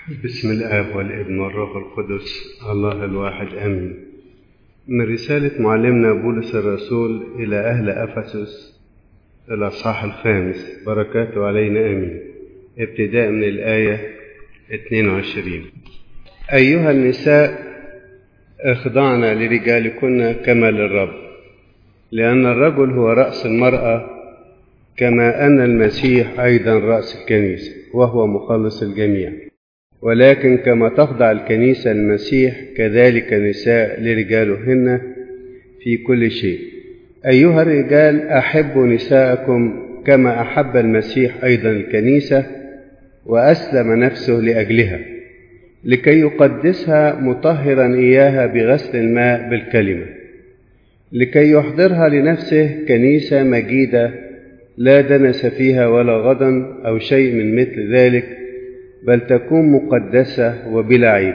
بسم الآب والابن والروح القدس الله الواحد آمين من رسالة معلمنا بولس الرسول إلى أهل أفسس الأصحاح الخامس بركاته علينا آمين ابتداء من الآية 22 أيها النساء اخضعن لرجالكن كما للرب لأن الرجل هو رأس المرأة كما أن المسيح أيضا رأس الكنيسة وهو مخلص الجميع ولكن كما تخضع الكنيسة المسيح كذلك النساء لرجالهن في كل شيء أيها الرجال أحبوا نساءكم كما أحب المسيح أيضا الكنيسة وأسلم نفسه لأجلها لكي يقدسها مطهرا إياها بغسل الماء بالكلمة لكي يحضرها لنفسه كنيسة مجيدة لا دنس فيها ولا غضن أو شيء من مثل ذلك بل تكون مقدسة وبلا عيب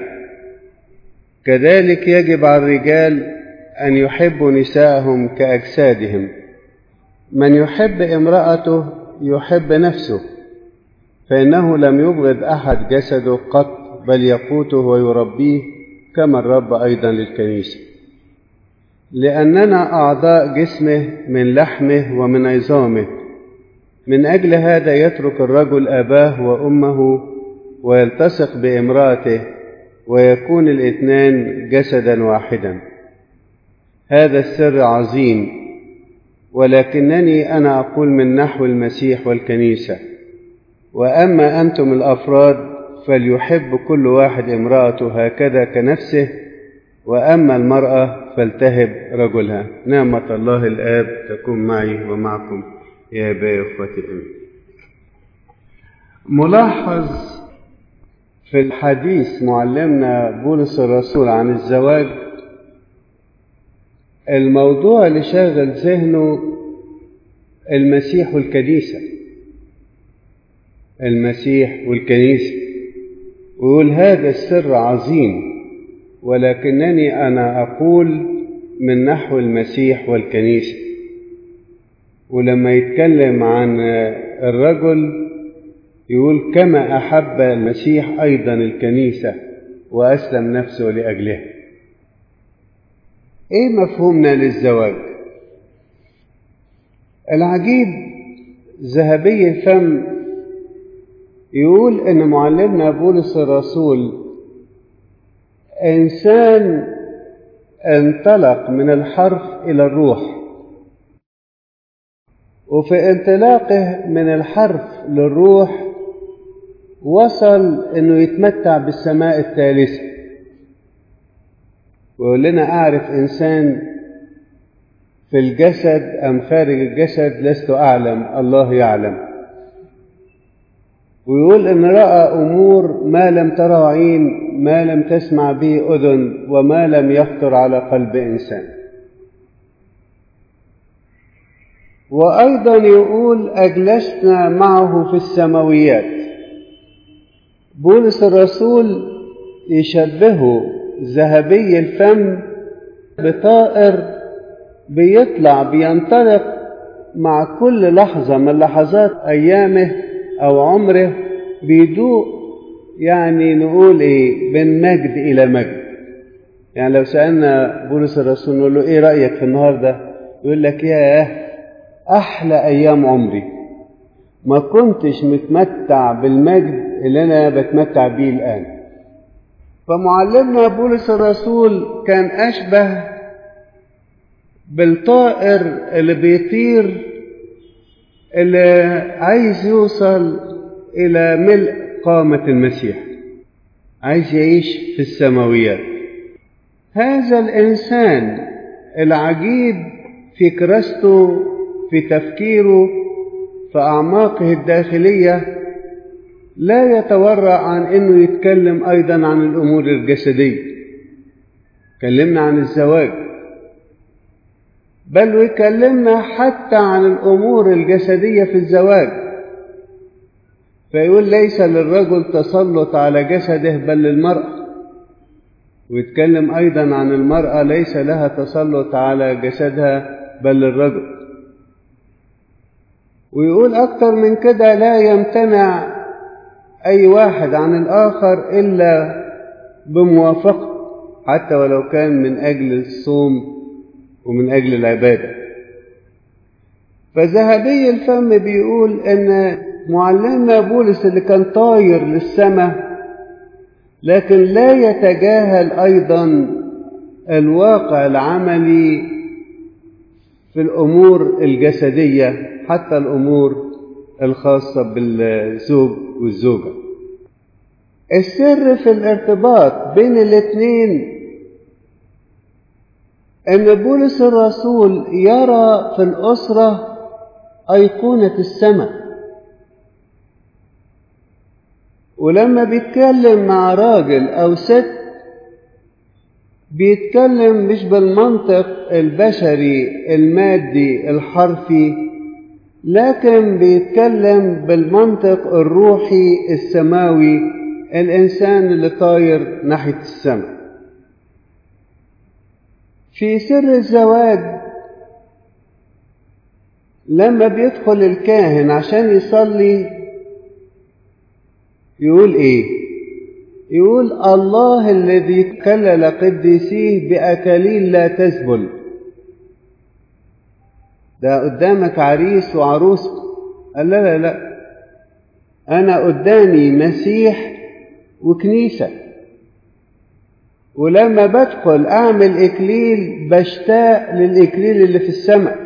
كذلك يجب على الرجال أن يحبوا نساءهم كأجسادهم من يحب امرأته يحب نفسه فإنه لم يبغض أحد جسده قط بل يقوته ويربيه كما الرب أيضا للكنيسة لأننا أعضاء جسمه من لحمه ومن عظامه من أجل هذا يترك الرجل أباه وأمه ويلتصق بامرأته ويكون الاثنان جسدا واحدا هذا السر عظيم ولكنني أنا أقول من نحو المسيح والكنيسة وأما أنتم الأفراد فليحب كل واحد امرأته هكذا كنفسه وأما المرأة فلتهب رجلها نعمة الله الآب تكون معي ومعكم يا أبائي وإخوتي الأمين ملاحظ في الحديث معلمنا بولس الرسول عن الزواج الموضوع اللي شاغل ذهنه المسيح والكنيسة المسيح والكنيسة ويقول هذا السر عظيم ولكنني أنا أقول من نحو المسيح والكنيسة ولما يتكلم عن الرجل يقول كما أحب المسيح أيضا الكنيسة وأسلم نفسه لأجلها إيه مفهومنا للزواج العجيب ذهبي الفم يقول إن معلمنا بولس الرسول إنسان انطلق من الحرف إلى الروح وفي انطلاقه من الحرف للروح وصل انه يتمتع بالسماء الثالثة ويقول لنا اعرف انسان في الجسد ام خارج الجسد لست اعلم الله يعلم ويقول ان راى امور ما لم تره عين ما لم تسمع به اذن وما لم يخطر على قلب انسان وايضا يقول اجلسنا معه في السماويات بولس الرسول يشبهه ذهبي الفم بطائر بيطلع بينطلق مع كل لحظة من لحظات أيامه أو عمره بيدوق يعني نقول إيه من مجد إلى مجد يعني لو سألنا بولس الرسول نقول له إيه رأيك في النهاردة يقول لك ياه أحلى أيام عمري ما كنتش متمتع بالمجد اللي أنا بتمتع بيه الآن فمعلمنا بولس الرسول كان أشبه بالطائر اللي بيطير اللي عايز يوصل إلى ملء قامة المسيح عايز يعيش في السماويات هذا الإنسان العجيب في كراسته في تفكيره في أعماقه الداخلية لا يتورع عن أنه يتكلم أيضا عن الأمور الجسدية كلمنا عن الزواج بل ويكلمنا حتى عن الأمور الجسدية في الزواج فيقول ليس للرجل تسلط على جسده بل للمرأة ويتكلم أيضا عن المرأة ليس لها تسلط على جسدها بل للرجل ويقول أكتر من كده لا يمتنع أي واحد عن الآخر إلا بموافقة حتى ولو كان من أجل الصوم ومن أجل العبادة فذهبي الفم بيقول إن معلمنا بولس اللي كان طاير للسماء لكن لا يتجاهل أيضا الواقع العملي في الأمور الجسدية حتى الأمور الخاصة بالزوج والزوجة السر في الارتباط بين الاثنين ان بولس الرسول يرى في الاسره ايقونه السماء ولما بيتكلم مع راجل او ست بيتكلم مش بالمنطق البشري المادي الحرفي لكن بيتكلم بالمنطق الروحي السماوي الانسان اللي طاير ناحيه السماء في سر الزواج لما بيدخل الكاهن عشان يصلي يقول ايه يقول الله الذي كلل قديسيه بأكاليل لا تزبل ده قدامك عريس وعروس قال لا لا لا أنا قدامي مسيح وكنيسة ولما بدخل أعمل إكليل بشتاق للإكليل اللي في السماء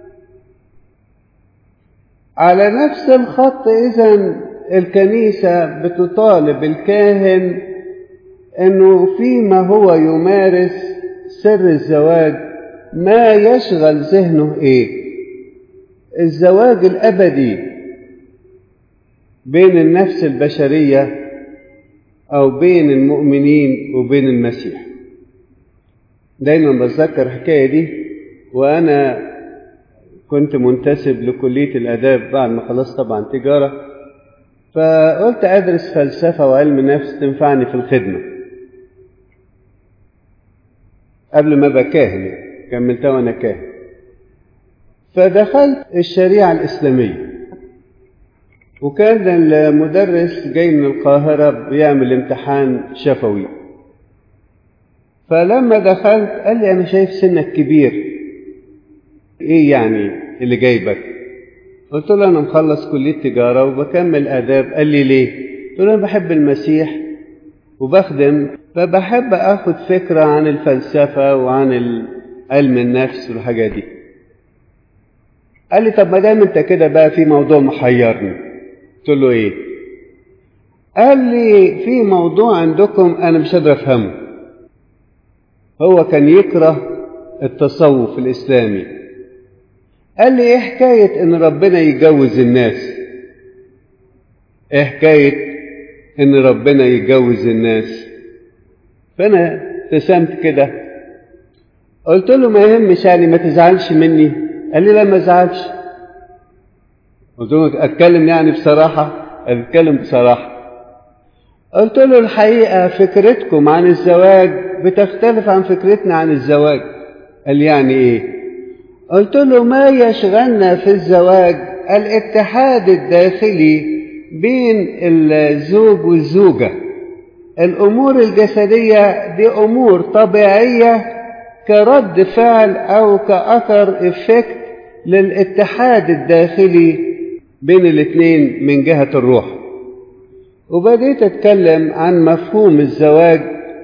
على نفس الخط إذا الكنيسة بتطالب الكاهن أنه فيما هو يمارس سر الزواج ما يشغل ذهنه إيه الزواج الأبدي بين النفس البشرية أو بين المؤمنين وبين المسيح دايما بتذكر الحكاية دي وأنا كنت منتسب لكلية الآداب بعد ما خلصت طبعا تجارة فقلت أدرس فلسفة وعلم نفس تنفعني في الخدمة قبل ما أبقى كاهن كملتها وأنا كاهن فدخلت الشريعة الإسلامية وكان المدرس جاي من القاهرة بيعمل امتحان شفوي فلما دخلت قال لي أنا شايف سنك كبير إيه يعني اللي جايبك قلت له أنا مخلص كلية تجارة وبكمل آداب قال لي ليه قلت له أنا بحب المسيح وبخدم فبحب أخد فكرة عن الفلسفة وعن علم النفس والحاجات دي قال لي طب ما دام انت كده بقى في موضوع محيرني قلت له ايه قال لي في موضوع عندكم انا مش قادر افهمه هو كان يكره التصوف الاسلامي قال لي ايه حكايه ان ربنا يجوز الناس ايه حكايه ان ربنا يجوز الناس فانا ابتسمت كده قلت له ما يهمش يعني ما تزعلش مني قال لي لا ما ازعلش قلت له اتكلم يعني بصراحه اتكلم بصراحه قلت له الحقيقه فكرتكم عن الزواج بتختلف عن فكرتنا عن الزواج قال يعني ايه قلت له ما يشغلنا في الزواج الاتحاد الداخلي بين الزوج والزوجه الامور الجسديه دي امور طبيعيه كرد فعل او كاثر افكت للاتحاد الداخلي بين الاثنين من جهه الروح وبديت اتكلم عن مفهوم الزواج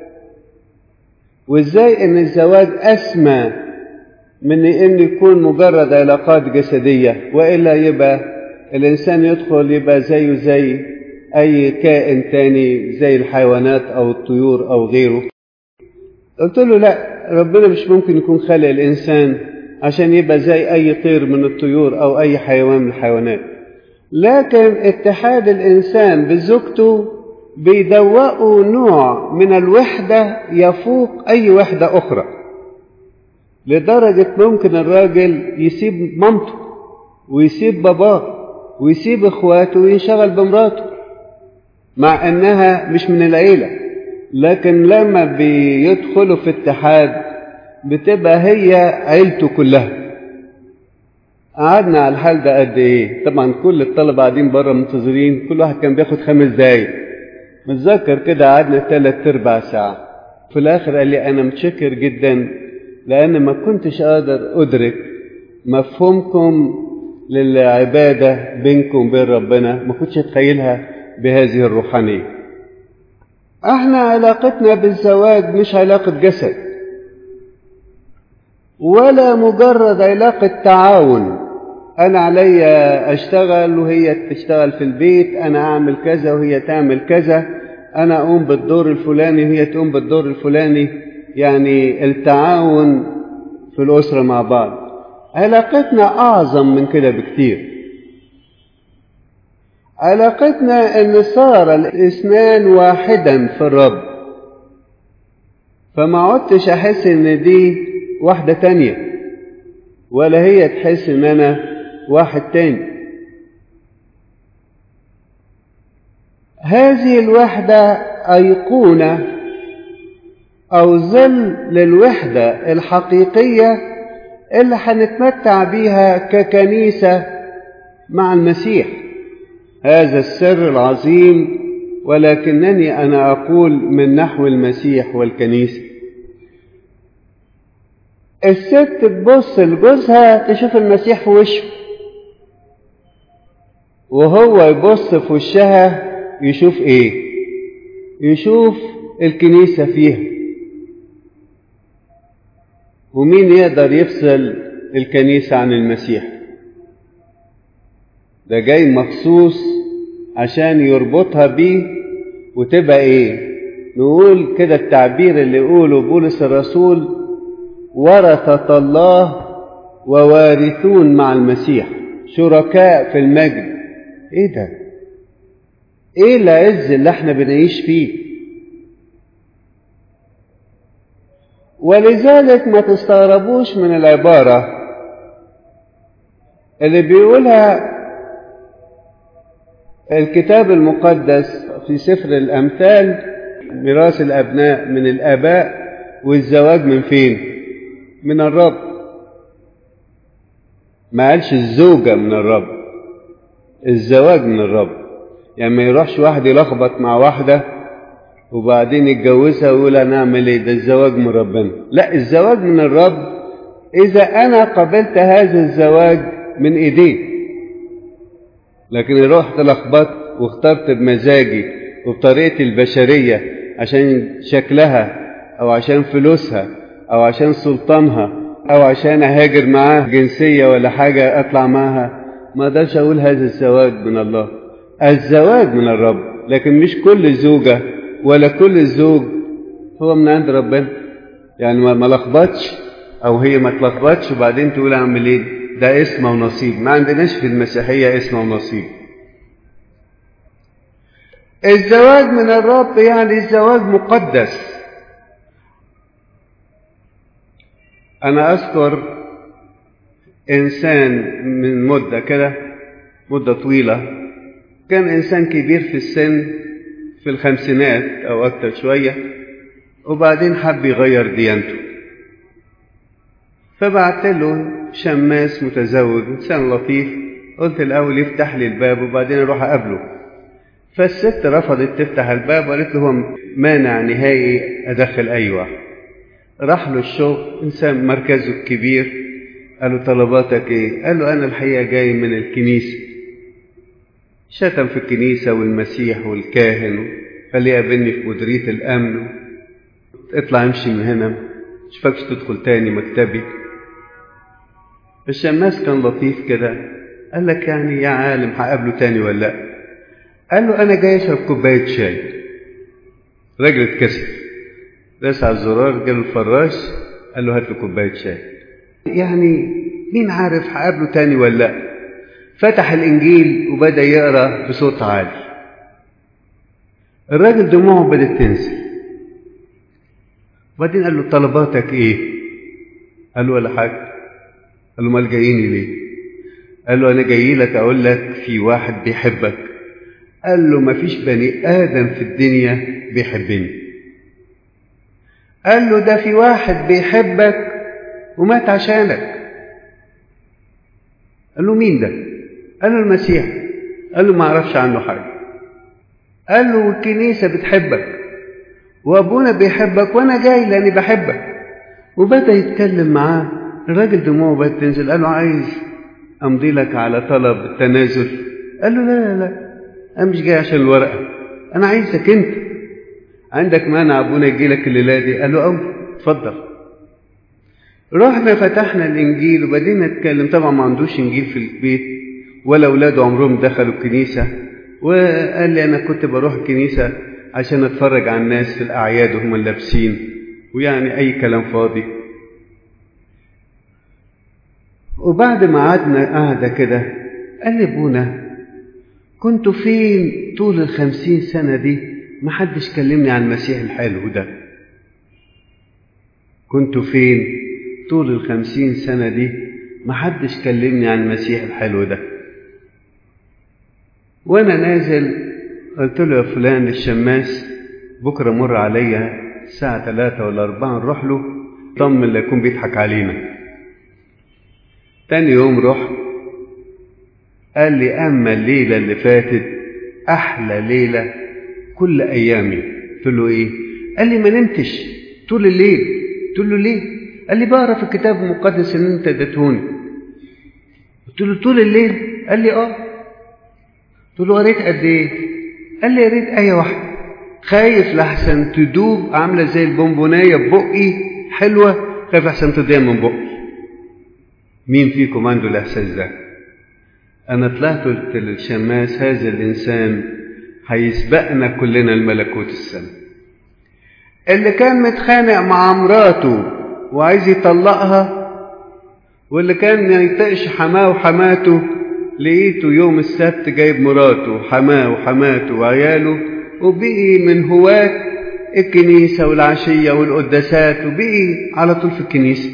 وازاي ان الزواج اسمى من ان يكون مجرد علاقات جسديه والا يبقى الانسان يدخل يبقى زيه زي اي كائن تاني زي الحيوانات او الطيور او غيره قلت له لا ربنا مش ممكن يكون خالق الانسان عشان يبقى زي اي طير من الطيور او اي حيوان من الحيوانات لكن اتحاد الانسان بزوجته بيدوقوا نوع من الوحده يفوق اي وحده اخرى لدرجه ممكن الراجل يسيب مامته ويسيب باباه ويسيب اخواته وينشغل بمراته مع انها مش من العيله لكن لما بيدخلوا في اتحاد بتبقى هي عيلته كلها قعدنا على الحال ده قد ايه طبعا كل الطلبة قاعدين بره منتظرين كل واحد كان بياخد خمس دقايق متذكر كده قعدنا تلات ارباع ساعة في الاخر قال لي انا متشكر جدا لان ما كنتش قادر ادرك مفهومكم للعبادة بينكم وبين ربنا ما كنتش اتخيلها بهذه الروحانية احنا علاقتنا بالزواج مش علاقة جسد ولا مجرد علاقة تعاون أنا عليا أشتغل وهي تشتغل في البيت أنا أعمل كذا وهي تعمل كذا أنا أقوم بالدور الفلاني وهي تقوم بالدور الفلاني يعني التعاون في الأسرة مع بعض علاقتنا أعظم من كده بكتير علاقتنا أن صار الاثنان واحدا في الرب فما عدتش أحس إن دي واحدة تانية ولا هي تحس إن أنا واحد تاني هذه الوحدة أيقونة أو ظل للوحدة الحقيقية اللي هنتمتع بيها ككنيسة مع المسيح هذا السر العظيم ولكنني أنا أقول من نحو المسيح والكنيسة الست تبص لجوزها تشوف المسيح في وشه وهو يبص في وشها يشوف ايه يشوف الكنيسة فيها ومين يقدر يفصل الكنيسة عن المسيح ده جاي مخصوص عشان يربطها بيه وتبقى ايه نقول كده التعبير اللي يقوله بولس الرسول ورثة الله ووارثون مع المسيح شركاء في المجد ايه ده ايه العز اللي احنا بنعيش فيه ولذلك ما تستغربوش من العبارة اللي بيقولها الكتاب المقدس في سفر الأمثال ميراث الأبناء من الآباء والزواج من فين؟ من الرب ما قالش الزوجة من الرب الزواج من الرب يعني ما يروحش واحد يلخبط مع واحدة وبعدين يتجوزها ويقول أنا أعمل إيه ده الزواج من ربنا لا الزواج من الرب إذا أنا قبلت هذا الزواج من إيديه لكن رحت لخبطت واخترت بمزاجي وبطريقتي البشرية عشان شكلها أو عشان فلوسها أو عشان سلطانها أو عشان أهاجر معاه جنسية ولا حاجة أطلع معاها ما أقدرش أقول هذا الزواج من الله الزواج من الرب لكن مش كل زوجة ولا كل زوج هو من عند ربنا يعني ما لخبطش أو هي ما تلخبطش وبعدين تقول أعمل إيه ده اسم ونصيب ما عندناش في المسيحية اسم ونصيب الزواج من الرب يعني الزواج مقدس أنا أذكر إنسان من مدة كده مدة طويلة كان إنسان كبير في السن في الخمسينات أو أكتر شوية وبعدين حب يغير ديانته فبعت له شماس متزوج إنسان لطيف قلت الأول يفتح لي الباب وبعدين أروح أقابله فالست رفضت تفتح الباب وقالت له هو مانع نهائي أدخل أي واحد راح له الشغل إنسان مركزه الكبير قال له طلباتك إيه؟ قال له أنا الحقيقة جاي من الكنيسة شتم في الكنيسة والمسيح والكاهن قال لي قابلني في مديرية الأمن اطلع امشي من هنا مشفكش تدخل تاني مكتبي الشماس كان لطيف كده قال لك يعني يا عالم هقابله تاني ولا لا قال له انا جاي اشرب كوبايه شاي راجل اتكسف داس على الزرار جاله الفراش قال له هات له كوبايه شاي يعني مين عارف هقابله تاني ولا لا فتح الانجيل وبدا يقرا بصوت عالي الراجل دموعه بدات تنزل وبعدين قال له طلباتك ايه قال له ولا حاجه قال له امال جاييني ليه قال له انا جاي لك اقول لك في واحد بيحبك قال له ما فيش بني ادم في الدنيا بيحبني قال له ده في واحد بيحبك ومات عشانك قال له مين ده قال له المسيح قال له ما اعرفش عنه حاجه قال له الكنيسه بتحبك وابونا بيحبك وانا جاي لاني بحبك وبدا يتكلم معاه الراجل دموعه بدات تنزل قال له عايز امضي لك على طلب التنازل قال له لا لا لا انا مش جاي عشان الورقه انا عايزك انت عندك مانع ابونا يجي لك الليله دي قال له قوي اتفضل رحنا فتحنا الانجيل وبدينا نتكلم طبعا ما عندوش انجيل في البيت ولا اولاده عمرهم دخلوا الكنيسه وقال لي انا كنت بروح الكنيسه عشان اتفرج على الناس في الاعياد وهم لابسين ويعني اي كلام فاضي وبعد ما قعدنا قعده كده قال لي ابونا كنت فين طول الخمسين سنه دي محدش كلمني عن المسيح الحلو ده كنت فين طول الخمسين سنة دي محدش كلمني عن المسيح الحلو ده وانا نازل قلت له يا فلان الشماس بكرة مر عليا الساعة ثلاثة ولا أربعة نروح له طمن لا يكون بيضحك علينا تاني يوم رحت قال لي أما الليلة اللي فاتت أحلى ليلة كل أيامي قلت له إيه قال لي ما نمتش طول الليل قلت له ليه قال لي بقرا في الكتاب المقدس ان انت اديتهوني قلت له طول الليل قال لي اه قلت له قريت قد ايه قال لي قريت ايه واحده خايف لحسن تدوب عامله زي البونبونايه ببقي حلوه خايف لحسن تضيع من بقي مين فيكم عنده الاحساس ده انا طلعت قلت للشماس هذا الانسان هيسبقنا كلنا الملكوت السماء اللي كان متخانق مع مراته وعايز يطلقها واللي كان ينتقش حماه وحماته لقيته يوم السبت جايب مراته وحماه وحماته وعياله وبقي من هواة الكنيسة والعشية والقداسات وبقي على طول في الكنيسة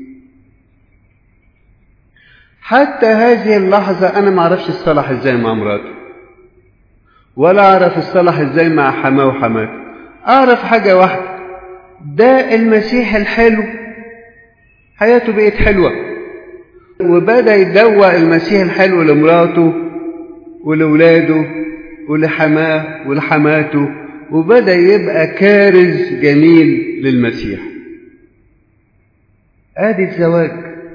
حتى هذه اللحظة أنا ما أعرفش الصلاح إزاي مع مراته ولا أعرف الصلاح إزاي مع حماه وحماته أعرف حاجة واحدة ده المسيح الحلو حياته بقت حلوة وبدأ يدوق المسيح الحلو لمراته ولولاده ولحماه ولحماته وبدأ يبقى كارز جميل للمسيح ادي الزواج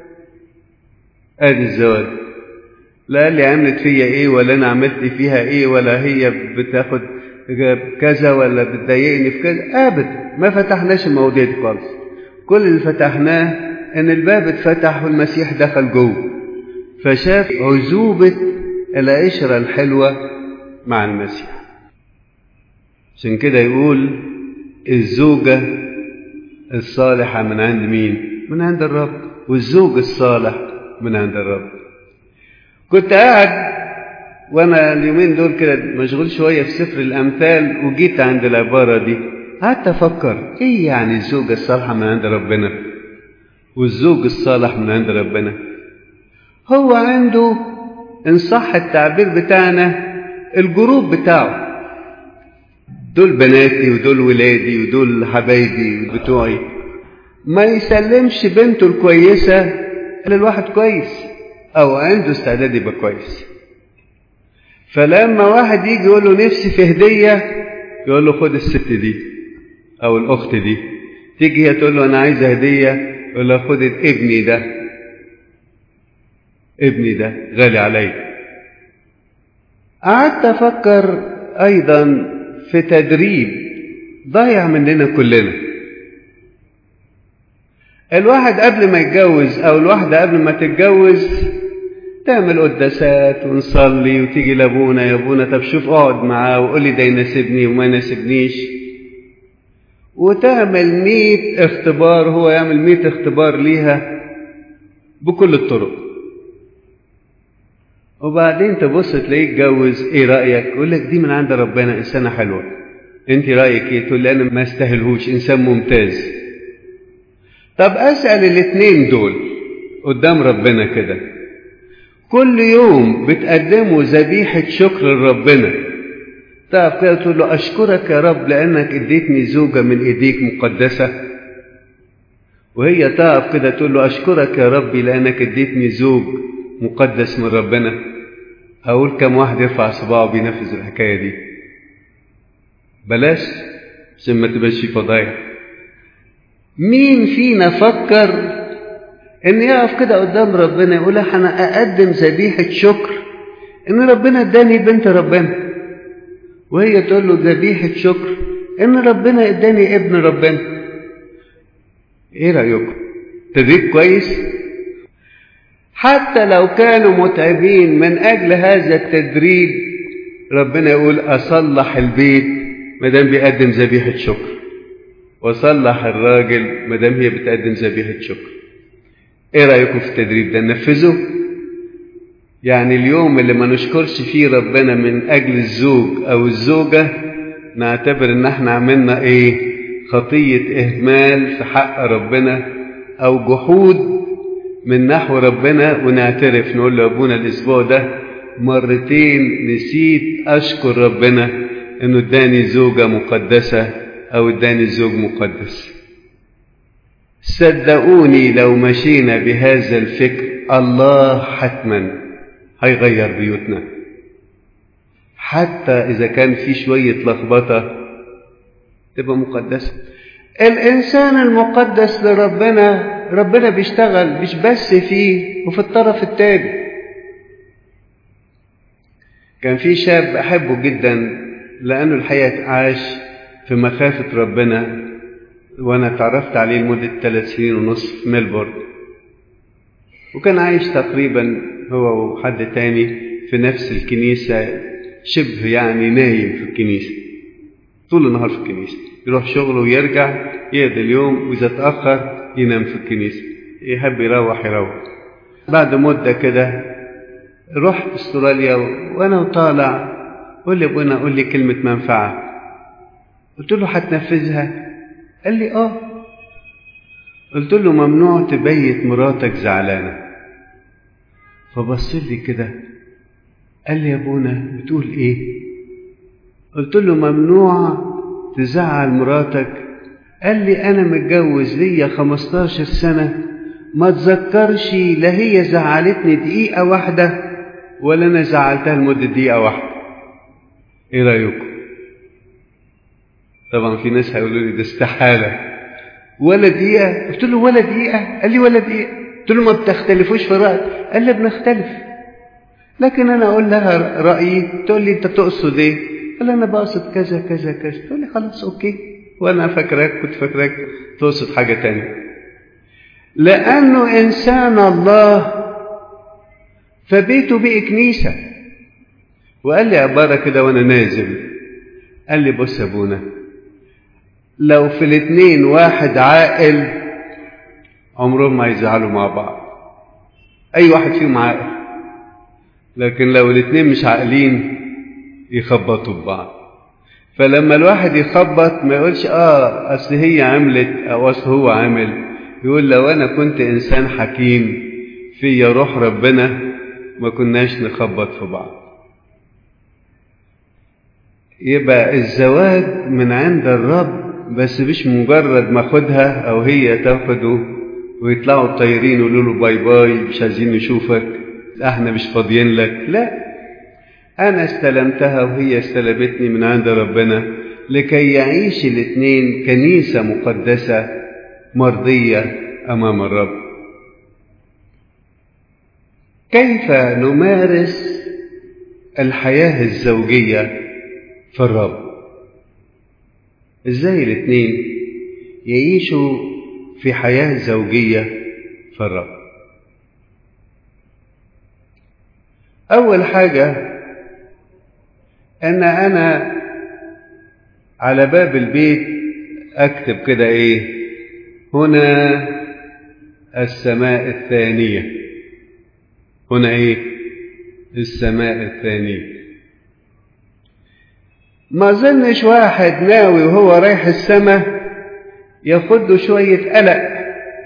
ادي الزواج لا قال لي عملت فيا ايه ولا انا عملت فيها ايه ولا هي بتاخد كذا ولا بتضايقني في كذا ابدا ما فتحناش المواضيع دي خالص كل اللي فتحناه ان الباب اتفتح والمسيح دخل جوه فشاف عزوبة العشرة الحلوة مع المسيح عشان كده يقول الزوجة الصالحة من عند مين؟ من عند الرب والزوج الصالح من عند الرب كنت قاعد وانا اليومين دول كده مشغول شويه في سفر الامثال وجيت عند العباره دي قعدت افكر ايه يعني الزوجه الصالحه من عند ربنا والزوج الصالح من عند ربنا هو عنده ان صح التعبير بتاعنا الجروب بتاعه دول بناتي ودول ولادي ودول حبايبي بتوعي ما يسلمش بنته الكويسه للواحد كويس او عنده استعداد يبقى كويس فلما واحد يجي يقول له نفسي في هدية يقول له خد الست دي أو الأخت دي تيجي هي تقول له أنا عايزة هدية يقول له خد ابني ده ابني ده غالي عليا قعدت أفكر أيضا في تدريب ضايع مننا كلنا الواحد قبل ما يتجوز أو الواحدة قبل ما تتجوز تعمل قداسات ونصلي وتيجي لابونا يا ابونا طب شوف اقعد معاه وقول لي ده يناسبني وما يناسبنيش وتعمل مية اختبار هو يعمل مية اختبار ليها بكل الطرق وبعدين تبص تلاقيه اتجوز ايه رأيك يقول لك دي من عند ربنا انسانة حلوة انت رأيك ايه تقول لي انا ما استاهلهوش انسان ممتاز طب اسأل الاتنين دول قدام ربنا كده كل يوم بتقدموا ذبيحة شكر لربنا تقف كده تقول له أشكرك يا رب لأنك اديتني زوجة من إيديك مقدسة وهي تقف كده تقول له أشكرك يا ربي لأنك اديتني زوج مقدس من ربنا أقول كم واحد يرفع صباعه بينفذ الحكاية دي بلاش عشان ما تبقاش في فضايح مين فينا فكر ان يقف كده قدام ربنا يقول انا اقدم ذبيحه شكر ان ربنا اداني بنت ربنا وهي تقول له ذبيحه شكر ان ربنا اداني ابن ربنا ايه رايكم تدريب كويس حتى لو كانوا متعبين من اجل هذا التدريب ربنا يقول اصلح البيت ما دام بيقدم ذبيحه شكر وصلح الراجل ما دام هي بتقدم ذبيحه شكر ايه رايكم في التدريب ده ننفذه يعني اليوم اللي ما نشكرش فيه ربنا من اجل الزوج او الزوجه نعتبر ان احنا عملنا ايه خطيه اهمال في حق ربنا او جحود من نحو ربنا ونعترف نقول له ابونا الاسبوع ده مرتين نسيت اشكر ربنا انه اداني زوجه مقدسه او اداني زوج مقدس صدقوني لو مشينا بهذا الفكر الله حتما هيغير بيوتنا حتى اذا كان في شويه لخبطه تبقى مقدسه الانسان المقدس لربنا ربنا بيشتغل مش بس فيه وفي الطرف التاني كان في شاب احبه جدا لانه الحقيقه عاش في مخافه ربنا وانا اتعرفت عليه لمده ثلاث سنين ونص في ميلبورن وكان عايش تقريبا هو وحد تاني في نفس الكنيسه شبه يعني نايم في الكنيسه طول النهار في الكنيسه يروح شغله ويرجع يقضي اليوم واذا اتاخر ينام في الكنيسه يحب يروح يروح بعد مده كده رحت استراليا وانا وطالع قول لي ابونا قول لي كلمه منفعه قلت له هتنفذها قال لي اه قلت له ممنوع تبيت مراتك زعلانه فبص لي كده قال لي يا ابونا بتقول ايه قلت له ممنوع تزعل مراتك قال لي انا متجوز ليا 15 سنه ما تذكرش لا هي زعلتني دقيقه واحده ولا انا زعلتها لمده دقيقه واحده ايه رايكم طبعا في ناس هيقولوا لي ده استحاله ولا دقيقه قلت له ولا دقيقه قال لي ولا دقيقه قلت له ما بتختلفوش في الراي قال لي بنختلف لكن انا اقول لها رايي تقول لي انت تقصد ايه قال انا بقصد كذا كذا كذا تقول لي خلاص اوكي وانا فاكراك كنت فاكراك تقصد حاجه تانية لانه انسان الله فبيته بقي كنيسه وقال لي عباره كده وانا نازل قال لي بص يا ابونا لو في الاتنين واحد عاقل عمرهم ما يزعلوا مع بعض اي واحد فيهم عاقل لكن لو الاتنين مش عاقلين يخبطوا ببعض فلما الواحد يخبط ما يقولش اه اصل هي عملت او اصل هو عمل يقول لو انا كنت انسان حكيم فيا روح ربنا ما كناش نخبط في بعض يبقى الزواج من عند الرب بس مش مجرد ما اخدها او هي تاخده ويطلعوا طايرين يقولوا له باي باي مش عايزين نشوفك احنا مش فاضيين لك لا انا استلمتها وهي استلمتني من عند ربنا لكي يعيش الاثنين كنيسة مقدسة مرضية امام الرب كيف نمارس الحياة الزوجية في الرب ازاي الاثنين يعيشوا في حياة زوجية في الرب أول حاجة أن أنا على باب البيت أكتب كده إيه هنا السماء الثانية هنا إيه السماء الثانية ما ظنش واحد ناوي وهو رايح السماء ياخد له شوية قلق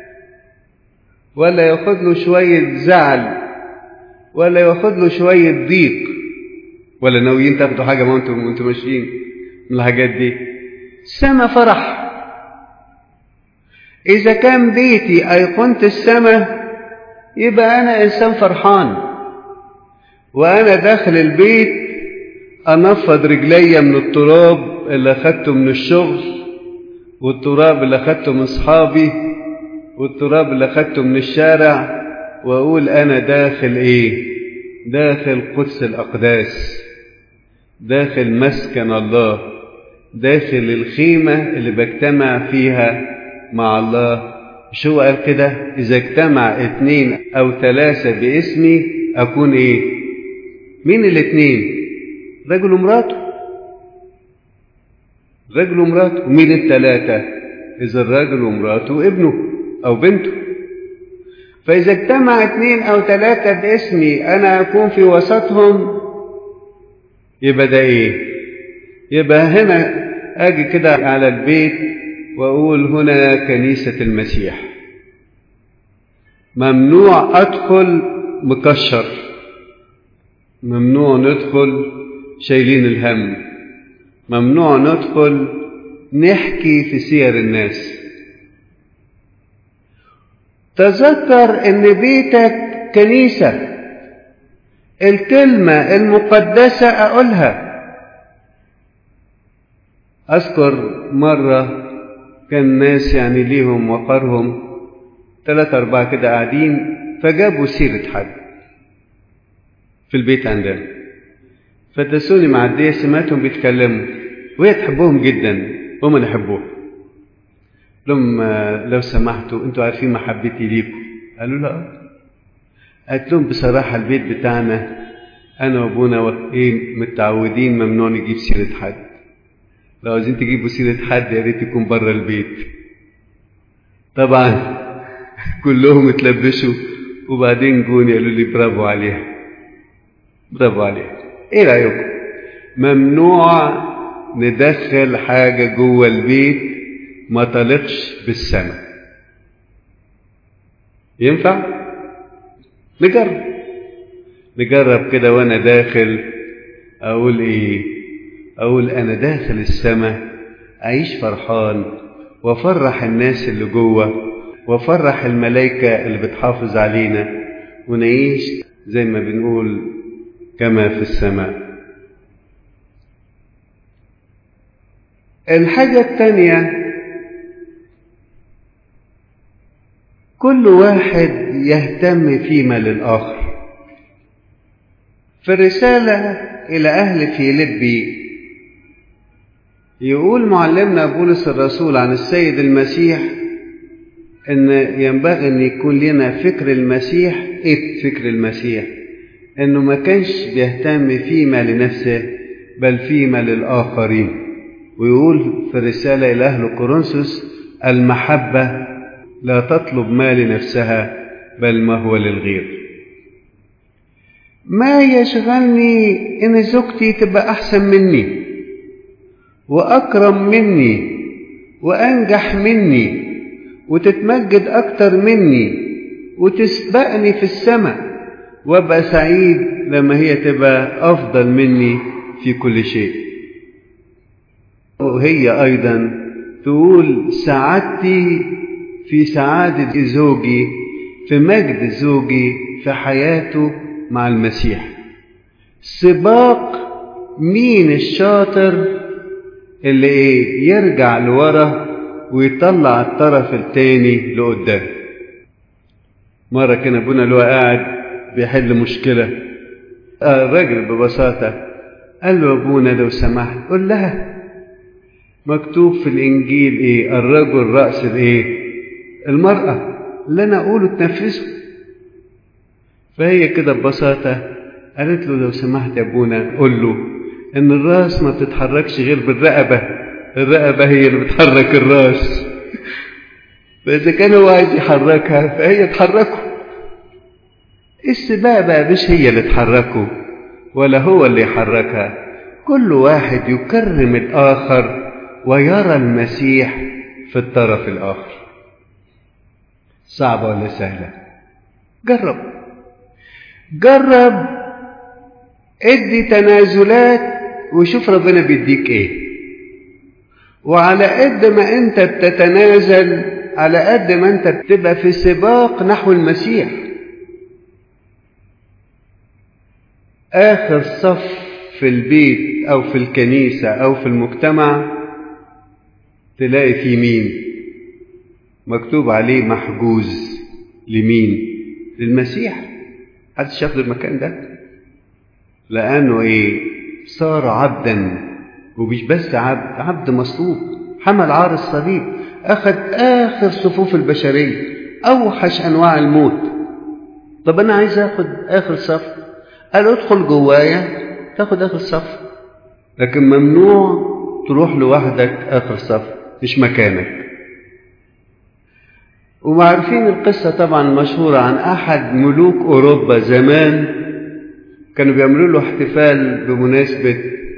ولا ياخد له شوية زعل ولا ياخد له شوية ضيق ولا ناويين تاخدوا حاجة ما انتم وانتم ماشيين من الحاجات دي السماء فرح إذا كان بيتي أيقونة السماء يبقى أنا إنسان فرحان وأنا داخل البيت أنفض رجلي من التراب اللي أخدته من الشغل والتراب اللي أخدته من أصحابي والتراب اللي أخدته من الشارع وأقول أنا داخل إيه داخل قدس الأقداس داخل مسكن الله داخل الخيمة اللي بجتمع فيها مع الله شو قال كده إذا اجتمع اتنين أو ثلاثة باسمي أكون إيه مين الاتنين رجل ومراته رجل ومراته ومين الثلاثة إذا الرجل ومراته وابنه أو بنته فإذا اجتمع اثنين أو ثلاثة باسمي أنا أكون في وسطهم يبقى ده إيه؟ يبقى هنا أجي كده على البيت وأقول هنا كنيسة المسيح ممنوع أدخل مكشر ممنوع ندخل شايلين الهم ممنوع ندخل نحكي في سير الناس تذكر ان بيتك كنيسة الكلمة المقدسة اقولها اذكر مرة كان ناس يعني ليهم وقرهم ثلاثة أربعة كده قاعدين فجابوا سيرة حد في البيت عندنا فتسوني معدية سمعتهم بيتكلموا وهي تحبهم جدا وهم يحبوها لهم لو سمحتوا انتوا عارفين محبتي ليكم قالوا لا قالت لهم بصراحة البيت بتاعنا أنا وأبونا إيه متعودين ممنوع نجيب سيرة حد لو عايزين تجيبوا سيرة حد يا ريت يكون بره البيت طبعا كلهم اتلبشوا وبعدين جوني قالوا لي برافو عليها برافو عليها ايه رأيكم ممنوع ندخل حاجة جوه البيت ما تلقش بالسماء ينفع نجرب نجرب كده وانا داخل اقول ايه اقول انا داخل السماء اعيش فرحان وافرح الناس اللي جوه وافرح الملائكه اللي بتحافظ علينا ونعيش زي ما بنقول كما في السماء الحاجه الثانيه كل واحد يهتم فيما للآخر في الرسالة إلى أهل فيلبي يقول معلمنا بولس الرسول عن السيد المسيح أن ينبغي أن يكون لنا فكر المسيح إيه فكر المسيح أنه ما كانش بيهتم فيما لنفسه بل فيما للآخرين ويقول في الرسالة إلى أهل كورنثوس المحبة لا تطلب ما لنفسها بل ما هو للغير ما يشغلني ان زوجتي تبقى احسن مني واكرم مني وانجح مني وتتمجد اكتر مني وتسبقني في السماء وابقى سعيد لما هي تبقى افضل مني في كل شيء وهي ايضا تقول سعادتي في سعادة زوجي في مجد زوجي في حياته مع المسيح سباق مين الشاطر اللي ايه يرجع لورا ويطلع الطرف التاني لقدام مرة كان ابونا اللي هو قاعد بيحل مشكلة الراجل ببساطة قال له ابونا لو سمحت قول لها مكتوب في الانجيل ايه الرجل رأس الايه المرأة اللي أنا أقوله تنفذه فهي كده ببساطة قالت له لو سمحت يا أبونا قول له إن الراس ما بتتحركش غير بالرقبة الرقبة هي اللي بتحرك الراس فإذا كان هو عايز يحركها فهي تحركه السباق بقى مش هي اللي تحركه ولا هو اللي يحركها كل واحد يكرم الآخر ويرى المسيح في الطرف الآخر صعبة ولا سهلة جرب جرب ادي تنازلات وشوف ربنا بيديك ايه وعلى قد ما انت بتتنازل على قد ما انت بتبقى في سباق نحو المسيح آخر صف في البيت أو في الكنيسة أو في المجتمع تلاقي في مين مكتوب عليه محجوز لمين للمسيح حد شاف المكان ده لأنه إيه صار عبدا ومش بس عبد عبد مصلوب حمل عار الصليب أخذ آخر صفوف البشرية أوحش أنواع الموت طب أنا عايز أخذ آخر صف قال ادخل جوايا تاخد آخر صف لكن ممنوع تروح لوحدك آخر صف مش مكانك وعارفين القصة طبعا مشهورة عن أحد ملوك أوروبا زمان كانوا بيعملوا له احتفال بمناسبة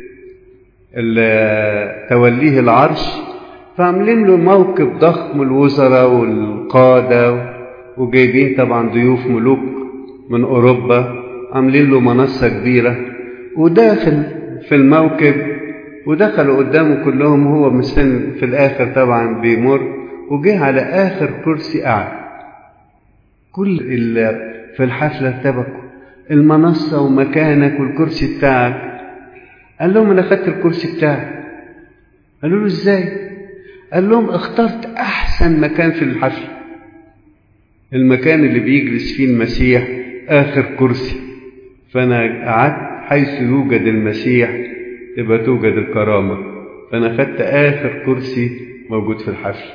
توليه العرش فعاملين له موكب ضخم الوزراء والقادة وجايبين طبعا ضيوف ملوك من أوروبا عاملين له منصة كبيرة وداخل في الموكب ودخلوا قدامه كلهم هو مستني في الآخر طبعا بيمر وجه على آخر كرسي قعد كل اللي في الحفلة ارتبكوا المنصة ومكانك والكرسي بتاعك قال لهم أنا خدت الكرسي بتاعي قالوا له إزاي قال لهم اخترت أحسن مكان في الحفلة المكان اللي بيجلس فيه المسيح آخر كرسي فأنا قعدت حيث يوجد المسيح تبقى توجد الكرامة فأنا خدت آخر كرسي موجود في الحفل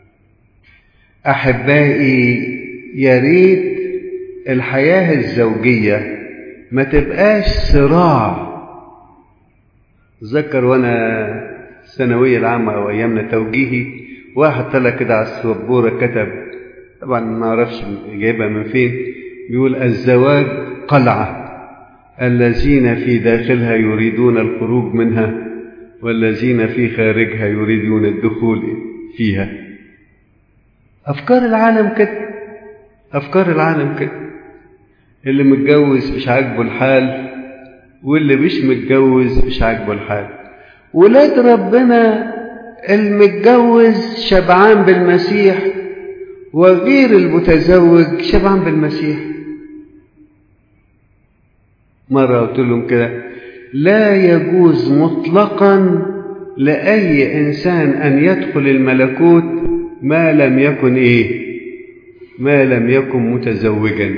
أحبائي يا ريت الحياة الزوجية ما تبقاش صراع ذكر وأنا الثانوية العامة أو أيامنا توجيهي واحد طلع كده على السبورة كتب طبعا ما أعرفش جايبها من فين بيقول الزواج قلعة الذين في داخلها يريدون الخروج منها والذين في خارجها يريدون الدخول فيها أفكار العالم كده أفكار العالم كده اللي متجوز مش عاجبه الحال واللي مش متجوز مش عاجبه الحال ولاد ربنا المتجوز شبعان بالمسيح وغير المتزوج شبعان بالمسيح مرة قلت لهم كده لا يجوز مطلقا لأي إنسان أن يدخل الملكوت ما لم يكن إيه ما لم يكن متزوجا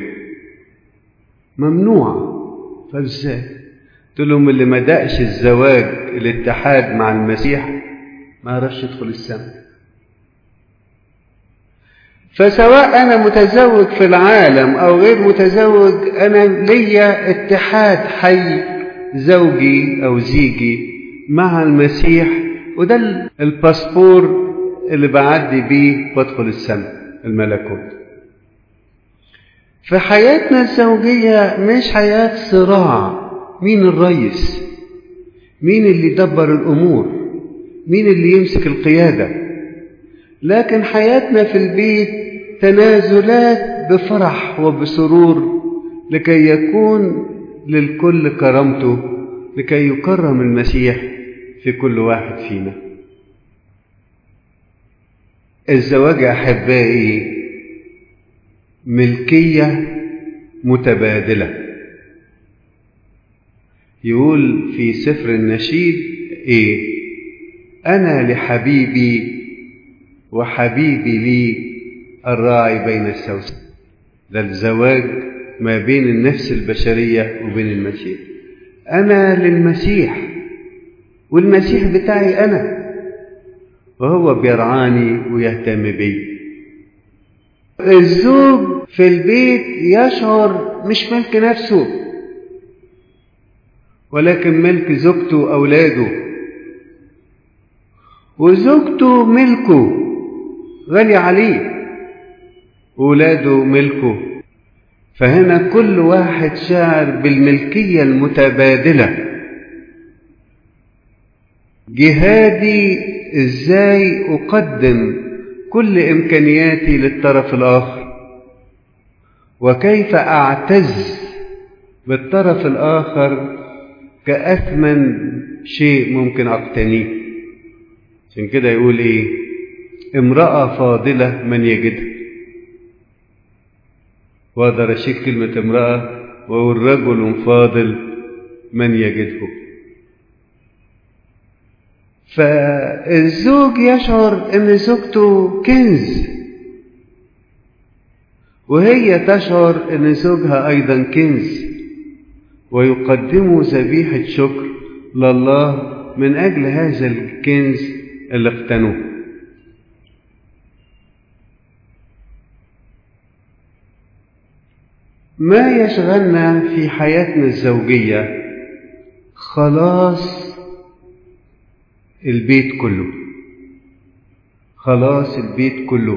ممنوع فازاي قلت لهم اللي ما دقش الزواج الاتحاد مع المسيح ما عرفش يدخل السماء فسواء أنا متزوج في العالم أو غير متزوج أنا ليا اتحاد حي زوجي أو زيجي مع المسيح وده الباسبور اللي بعدي بيه وادخل السماء الملكوت في حياتنا الزوجية مش حياة صراع مين الرئيس مين اللي يدبر الأمور مين اللي يمسك القيادة لكن حياتنا في البيت تنازلات بفرح وبسرور لكي يكون للكل كرامته لكي يكرم المسيح في كل واحد فينا الزواج احبائي ملكيه متبادله يقول في سفر النشيد ايه انا لحبيبي وحبيبي لي الراعي بين السوسن ده الزواج ما بين النفس البشريه وبين المسيح انا للمسيح والمسيح بتاعي انا وهو بيرعاني ويهتم بي الزوج في البيت يشعر مش ملك نفسه ولكن ملك زوجته وأولاده وزوجته ملكه غالي عليه وولاده ملكه فهنا كل واحد شاعر بالملكية المتبادلة جهادي ازاي اقدم كل امكانياتي للطرف الاخر وكيف اعتز بالطرف الاخر كاثمن شيء ممكن اقتنيه عشان كده يقول ايه امراه فاضله من يجدها واقدر اشيل كلمه امراه واقول رجل فاضل من يجده فالزوج يشعر ان زوجته كنز وهي تشعر ان زوجها ايضا كنز ويقدموا ذبيحه شكر لله من اجل هذا الكنز اللي اقتنوه ما يشغلنا في حياتنا الزوجيه خلاص البيت كله خلاص البيت كله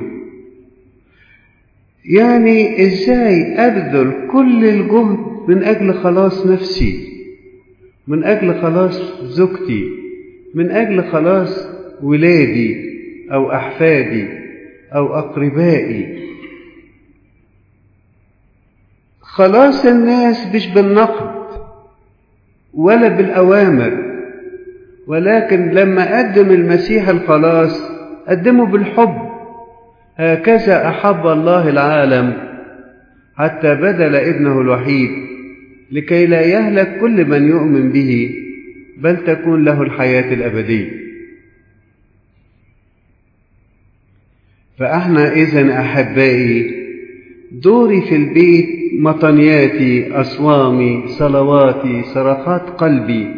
يعني ازاي ابذل كل الجهد من اجل خلاص نفسي من اجل خلاص زوجتي من اجل خلاص ولادي او احفادي او اقربائي خلاص الناس مش بالنقد ولا بالاوامر ولكن لما قدم المسيح الخلاص قدمه بالحب هكذا احب الله العالم حتى بذل ابنه الوحيد لكي لا يهلك كل من يؤمن به بل تكون له الحياه الابديه فاحنا اذا احبائي دوري في البيت مطنياتي اصوامي صلواتي صرخات قلبي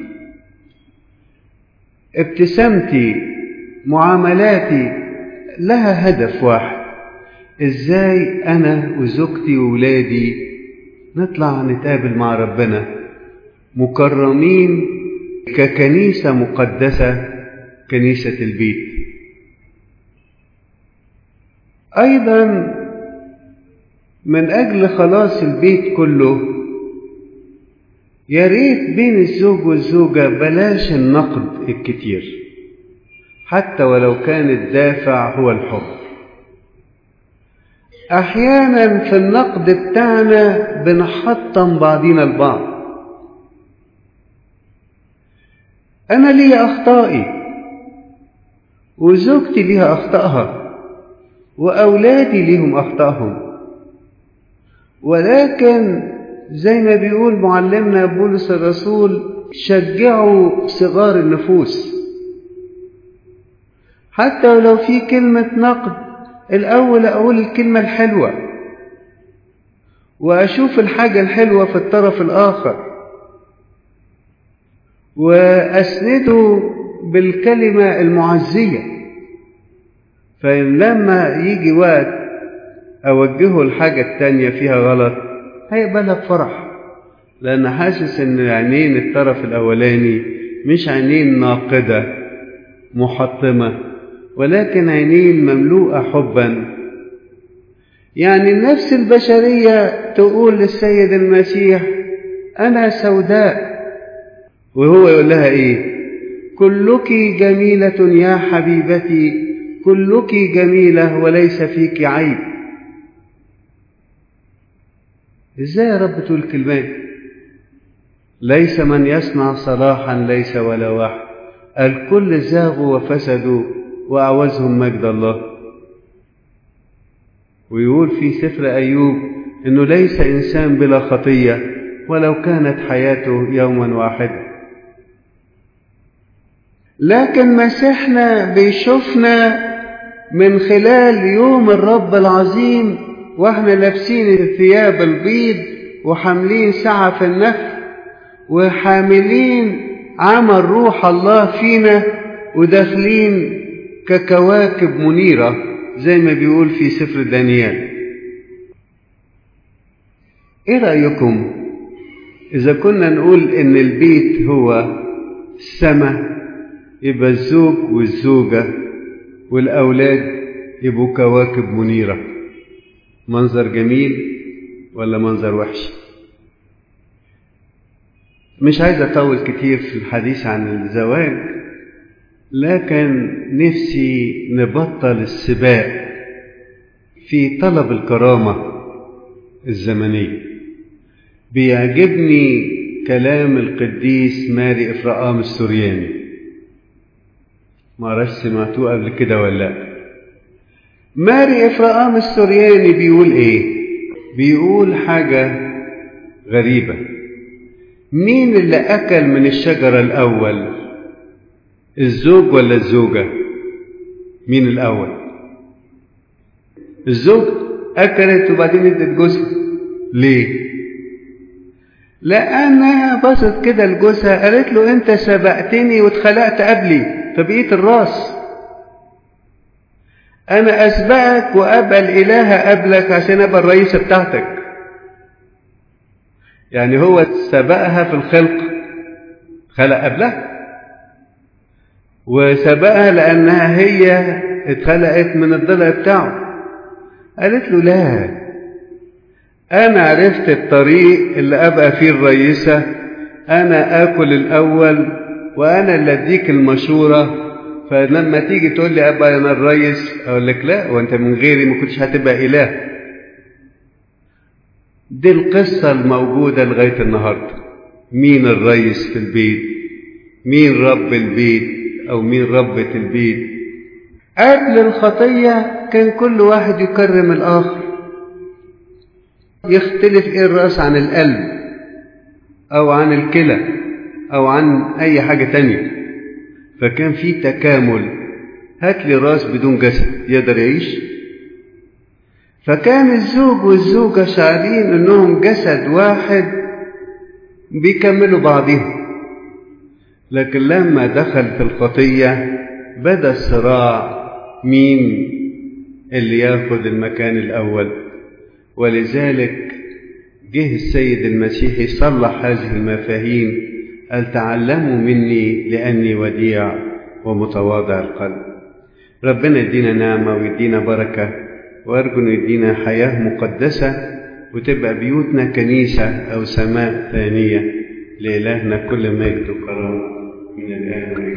ابتسامتي معاملاتي لها هدف واحد ازاي انا وزوجتي وولادي نطلع نتقابل مع ربنا مكرمين ككنيسة مقدسة كنيسة البيت أيضا من أجل خلاص البيت كله يا ريت بين الزوج والزوجة بلاش النقد الكتير حتى ولو كان الدافع هو الحب أحيانا في النقد بتاعنا بنحطم بعضنا البعض أنا لي أخطائي وزوجتي ليها أخطائها وأولادي ليهم أخطائهم ولكن زي ما بيقول معلمنا بولس الرسول شجعوا صغار النفوس حتى ولو في كلمة نقد الأول أقول الكلمة الحلوة وأشوف الحاجة الحلوة في الطرف الآخر وأسنده بالكلمة المعزية فإن لما يجي وقت أوجهه الحاجة التانية فيها غلط هيقبلها بفرح لأن حاسس إن عينين الطرف الأولاني مش عينين ناقدة محطمة ولكن عينين مملوءة حبا يعني النفس البشرية تقول للسيد المسيح أنا سوداء وهو يقول لها إيه كلك جميلة يا حبيبتي كلك جميلة وليس فيك عيب ازاي يا رب تقول كلمات ليس من يصنع صلاحا ليس ولا واحد الكل زاغوا وفسدوا وأعوزهم مجد الله ويقول في سفر أيوب أنه ليس إنسان بلا خطية ولو كانت حياته يوما واحدا لكن مسيحنا بيشوفنا من خلال يوم الرب العظيم واحنا لابسين الثياب البيض وحاملين سعة في النفس وحاملين عمل روح الله فينا وداخلين ككواكب منيرة زي ما بيقول في سفر دانيال ايه رأيكم اذا كنا نقول ان البيت هو السماء يبقى الزوج والزوجة والأولاد يبقوا كواكب منيرة منظر جميل ولا منظر وحش مش عايز أطول كتير في الحديث عن الزواج لكن نفسي نبطل السباق في طلب الكرامة الزمنية بيعجبني كلام القديس ماري إفرقام السورياني ما عرفش سمعتوه قبل كده ولا لا ماري إفرقام السورياني بيقول إيه بيقول حاجة غريبة مين اللي أكل من الشجرة الأول الزوج ولا الزوجة مين الأول الزوج أكلت وبعدين ادت جوزها ليه لأنها بصت كده لجوزها قالت له أنت سبقتني واتخلقت قبلي فبقيت الراس أنا أسبقك وأبقى الإله قبلك عشان أبقى الرئيسة بتاعتك يعني هو سبقها في الخلق خلق قبلها وسبقها لأنها هي اتخلقت من الضلع بتاعه قالت له لا أنا عرفت الطريق اللي أبقى فيه الرئيسة أنا آكل الأول وأنا اللي أديك المشورة فلما تيجي تقول لي أبقى أنا الرئيس أقول لك لا وأنت من غيري ما كنتش هتبقى إله دي القصة الموجودة لغاية النهاردة مين الرئيس في البيت مين رب البيت أو مين ربة البيت قبل الخطية كان كل واحد يكرم الآخر يختلف إيه الرأس عن القلب أو عن الكلى أو عن أي حاجة تانية فكان في تكامل هات لي راس بدون جسد يقدر يعيش فكان الزوج والزوجة شعرين انهم جسد واحد بيكملوا بعضهم لكن لما دخل في الخطية بدا الصراع مين اللي ياخد المكان الأول ولذلك جه السيد المسيح يصلح هذه المفاهيم قال تعلموا مني لأني وديع ومتواضع القلب ربنا يدينا نعمة ويدينا بركة وأرجو أن يدينا حياة مقدسة وتبقى بيوتنا كنيسة أو سماء ثانية لإلهنا كل مجد وكرامة من الآن